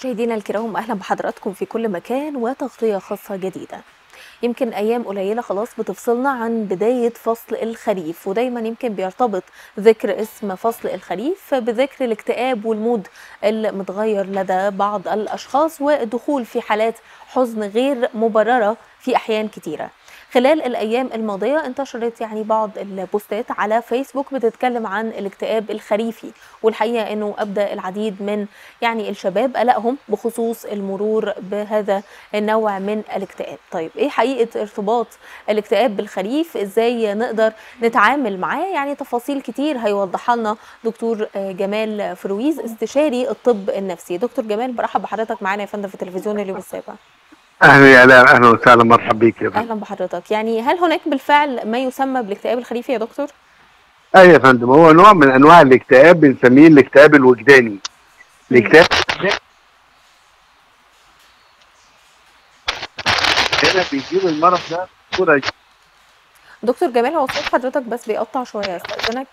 مشاهدينا الكرام اهلا بحضراتكم في كل مكان وتغطيه خاصه جديده يمكن ايام قليله خلاص بتفصلنا عن بدايه فصل الخريف ودايما يمكن بيرتبط ذكر اسم فصل الخريف بذكر الاكتئاب والمود المتغير لدى بعض الاشخاص والدخول في حالات حزن غير مبرره في احيان كتيره خلال الايام الماضيه انتشرت يعني بعض البوستات على فيسبوك بتتكلم عن الاكتئاب الخريفي والحقيقه انه ابدى العديد من يعني الشباب قلقهم بخصوص المرور بهذا النوع من الاكتئاب طيب ايه حقيقه ارتباط الاكتئاب بالخريف ازاي نقدر نتعامل معاه يعني تفاصيل كتير هيوضحها لنا دكتور جمال فرويز استشاري الطب النفسي دكتور جمال برحب بحضرتك معانا يا فندم في تلفزيون اليوم السابع اهلا يا اهلا اهلا وسهلا مرحبا بيك يا فندم اهلا بحضرتك يعني هل هناك بالفعل ما يسمى بالاكتئاب الخريفي يا دكتور ايوه يا فندم هو نوع من انواع الاكتئاب بنسميه الاكتئاب الوجداني الاكتئاب هنا بيجيب المرض ده بصوره دكتور جمال هو صوت حضرتك بس بيقطع شويه استاذنك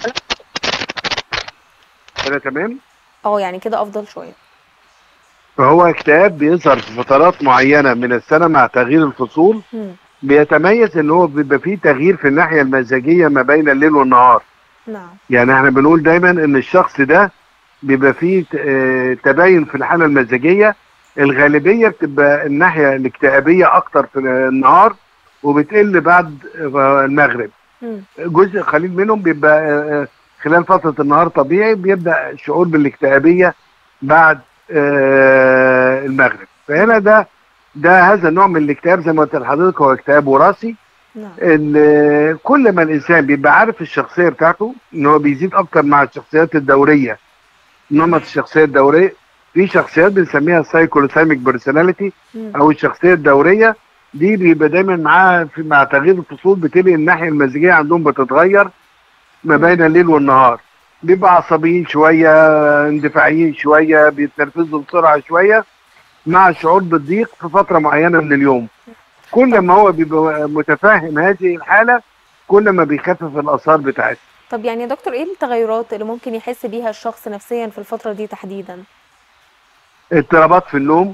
كده تمام اه يعني كده افضل شويه فهو اكتئاب بيظهر في فترات معينه من السنه مع تغيير الفصول مم. بيتميز ان هو بيبقى فيه تغيير في الناحيه المزاجيه ما بين الليل والنهار نعم يعني احنا بنقول دايما ان الشخص ده بيبقى فيه ت- آه، تباين في الحاله المزاجيه الغالبيه بتبقى الناحيه الاكتئابيه اكتر في النهار وبتقل بعد آه، المغرب مم. جزء قليل منهم بيبقى آه، آه، خلال فتره النهار طبيعي بيبدا الشعور بالاكتئابيه بعد آه، المغرب فهنا ده ده هذا النوع من الاكتئاب زي ما قلت لحضرتك هو اكتئاب وراثي نعم ان كل ما الانسان بيبقى عارف الشخصيه بتاعته ان هو بيزيد اكتر مع الشخصيات الدوريه نمط الشخصيه الدوريه في شخصيات بنسميها سايكولوثايميك بيرسوناليتي مم. او الشخصيه الدوريه دي بيبقى دايما معاها في مع تغيير الفصول بتلاقي الناحيه المزاجيه عندهم بتتغير ما بين الليل والنهار بيبقى عصبيين شويه اندفاعيين شويه بيتنرفزوا بسرعه شويه مع الشعور بالضيق في فتره معينه من اليوم كل ما هو بيبقى متفاهم هذه الحاله كل ما بيخفف الاثار بتاعتها طب يعني يا دكتور ايه التغيرات اللي ممكن يحس بيها الشخص نفسيا في الفتره دي تحديدا اضطرابات في النوم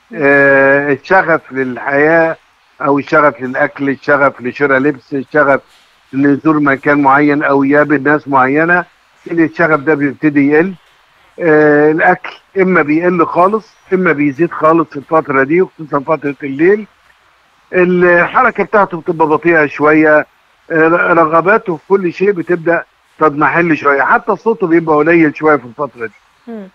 آه، الشغف للحياه او الشغف للاكل الشغف لشراء لبس الشغف لزور مكان معين او يقابل ناس معينه الشغف ده بيبتدي يقل آه، الاكل اما بيقل خالص اما بيزيد خالص في الفتره دي وخصوصا فتره الليل الحركه بتاعته بتبقى بطيئه شويه آه، رغباته في كل شيء بتبدا تضمحل شويه حتى صوته بيبقى قليل شويه في الفتره دي مم.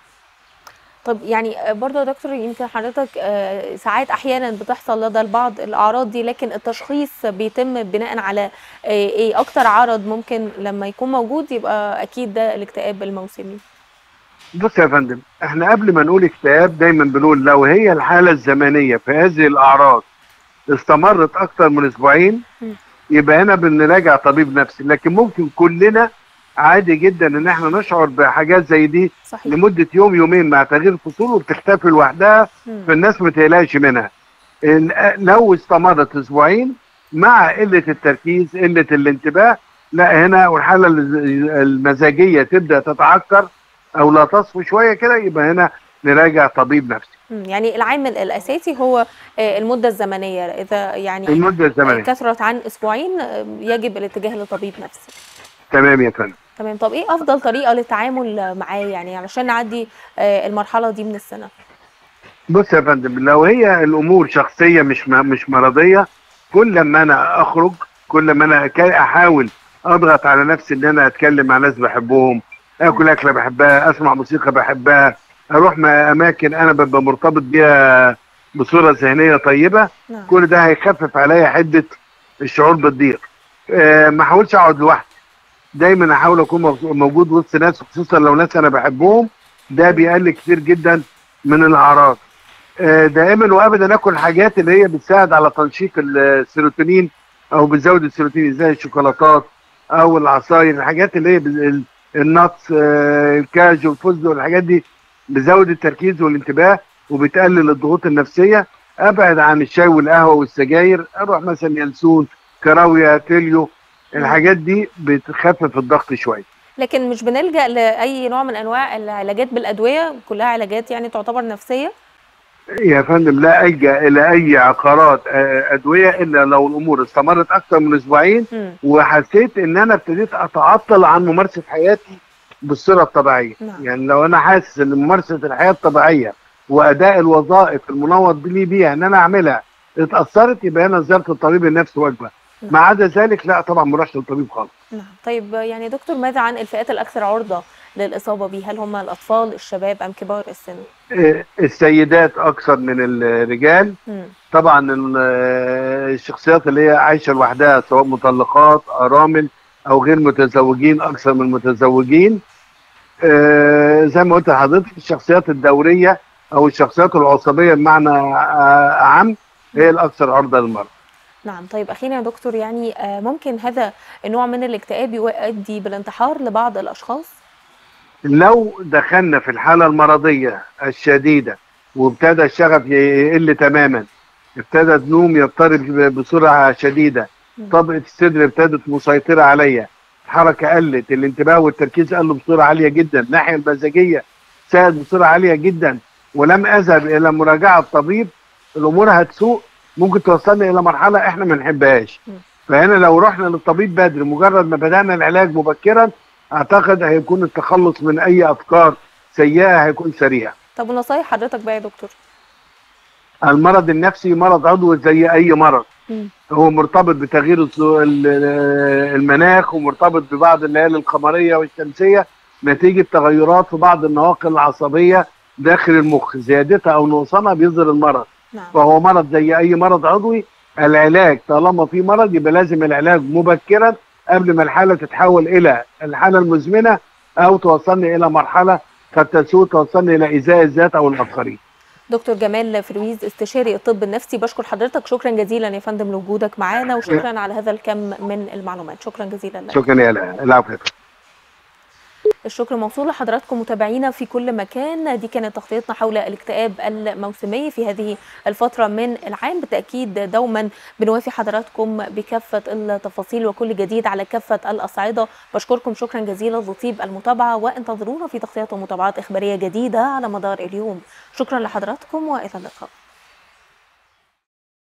طب يعني برضه يا دكتور يمكن حضرتك آه، ساعات احيانا بتحصل لدى البعض الاعراض دي لكن التشخيص بيتم بناء على آه، ايه اكتر عرض ممكن لما يكون موجود يبقى اكيد ده الاكتئاب الموسمي بص يا فندم احنا قبل ما نقول اكتئاب دايما بنقول لو هي الحاله الزمنيه في هذه الاعراض استمرت اكتر من اسبوعين مم. يبقى هنا بنراجع طبيب نفسي لكن ممكن كلنا عادي جدا ان احنا نشعر بحاجات زي دي صحيح لمده يوم يومين مع تغيير الفصول وبتختفي لوحدها مم. فالناس ما تقلقش منها إن- لو استمرت اسبوعين مع قله التركيز قله الانتباه لا هنا والحاله الز- المزاجيه تبدا تتعكر او لا تصفو شويه كده يبقى هنا نراجع طبيب نفسي مم. يعني العامل الاساسي هو آه، المده الزمنيه اذا يعني المده الزمنيه كثرت عن اسبوعين آه، يجب الاتجاه لطبيب نفسي تمام يا فندم تمام طب ايه افضل طريقه للتعامل معاه يعني علشان نعدي آه، المرحله دي من السنه بص يا فندم لو هي الامور شخصيه مش م- مش مرضيه كل ما انا اخرج كل ما انا أكا- احاول اضغط على نفسي ان انا اتكلم مع ناس بحبهم اكل اكله بحبها اسمع موسيقى بحبها اروح مع اماكن انا ببقى مرتبط بيها بصوره ذهنيه طيبه نعم كل ده هيخفف عليا حده الشعور بالضيق آه ما احاولش اقعد لوحدي دايما احاول اكون مو- موجود وسط ناس خصوصا لو ناس انا بحبهم ده بيقلل كتير جدا من الاعراض آه، دائما وابدا اكل حاجات اللي هي بتساعد على تنشيط السيروتونين او بتزود السيروتونين زي الشوكولاتات او العصاير الحاجات اللي هي بز- ال- النتس آه، الكاجو الفستق الحاجات دي بتزود التركيز والانتباه وبتقلل الضغوط النفسيه ابعد عن الشاي والقهوه والسجاير اروح مثلا ينسون كراويه تيليو الحاجات دي بتخفف الضغط شويه لكن مش بنلجأ لأي نوع من أنواع العلاجات بالأدوية كلها علاجات يعني تعتبر نفسية يا فندم لا ألجأ إلى أي عقارات آه، أدوية إلا لو الأمور استمرت أكثر من أسبوعين مم. وحسيت إن أنا ابتديت أتعطل عن ممارسة حياتي بالصورة الطبيعية نعم. يعني لو أنا حاسس إن ممارسة الحياة الطبيعية وأداء الوظائف المنوط لي بيها إن أنا أعملها اتأثرت يبقى هنا زيارة الطبيب النفسي واجبة نعم. ما عدا ذلك لا طبعا ما اروحش للطبيب خالص نعم طيب يعني دكتور ماذا عن الفئات الأكثر عرضة للإصابة به هل هم الأطفال الشباب أم كبار السن؟ آه، السيدات أكثر من الرجال مم. طبعا ال- آه، الشخصيات اللي هي عايشه لوحدها سواء مطلقات ارامل او غير متزوجين اكثر من المتزوجين آه، زي ما قلت لحضرتك الشخصيات الدوريه او الشخصيات العصبيه بمعنى آه، عام هي الاكثر عرضه للمرض نعم طيب أخيرا يا دكتور يعني آه، ممكن هذا النوع من الاكتئاب يؤدي بالانتحار لبعض الأشخاص؟ لو دخلنا في الحاله المرضيه الشديده وابتدى الشغف يقل تماما ابتدى النوم يضطرب بسرعه شديده مم. طبقه الصدر ابتدت مسيطره عليا الحركه قلت الانتباه والتركيز قلوا بصوره عاليه جدا الناحيه المزاجيه ساءت بصوره عاليه جدا ولم اذهب الى مراجعه طبيب الامور هتسوء ممكن توصلني الى مرحله احنا ما نحبهاش مم. فهنا لو رحنا للطبيب بدري مجرد ما بدانا العلاج مبكرا اعتقد هيكون التخلص من اي افكار سيئه هيكون سريع طب ونصايح حضرتك بقى يا دكتور؟ المرض النفسي مرض عضوي زي اي مرض مم. هو مرتبط بتغيير الز- ال- المناخ ومرتبط ببعض الليالي القمريه والشمسيه نتيجه تغيرات في بعض النواقل العصبيه داخل المخ زيادتها او نقصانها بيظهر المرض نعم فهو مرض زي اي مرض عضوي العلاج طالما في مرض يبقى لازم العلاج مبكرا قبل ما الحاله تتحول الى الحاله المزمنه او توصلني الى مرحله قد تسوء توصلني الى ايذاء الذات او الاخرين دكتور جمال فرويز استشاري الطب النفسي بشكر حضرتك شكرا جزيلا يا فندم لوجودك معانا وشكرا على هذا الكم من المعلومات شكرا جزيلا لك شكرا يا لا العفو الشكر موصول لحضراتكم متابعينا في كل مكان دي كانت تغطيتنا حول الاكتئاب الموسمي في هذه الفترة من العام بالتأكيد دوما بنوافي حضراتكم بكافة التفاصيل وكل جديد على كافة الأصعدة بشكركم شكرا جزيلا لطيب المتابعة وانتظرونا في تغطيات ومتابعات إخبارية جديدة على مدار اليوم شكرا لحضراتكم وإلى اللقاء